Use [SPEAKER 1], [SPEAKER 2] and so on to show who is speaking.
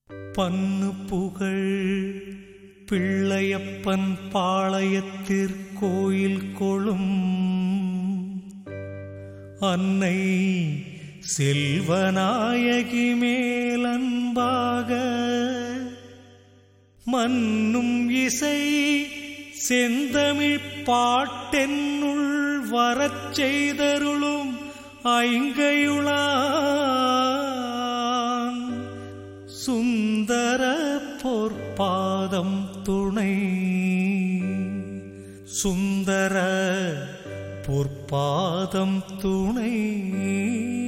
[SPEAKER 1] பன்னு புகழ் பிள்ளையப்பன் பாளையத்திற்கோயில் கொளும் அன்னை செல்வநாயகி மேலன்பாக மன்னும் இசை செந்தமிழ் பாட்டென்னுள் வரச் செய்தருளும் ஐங்கையுளான் சுந்தர பொற்பாதம் துணை சுந்தர பொற்பாதம் துணை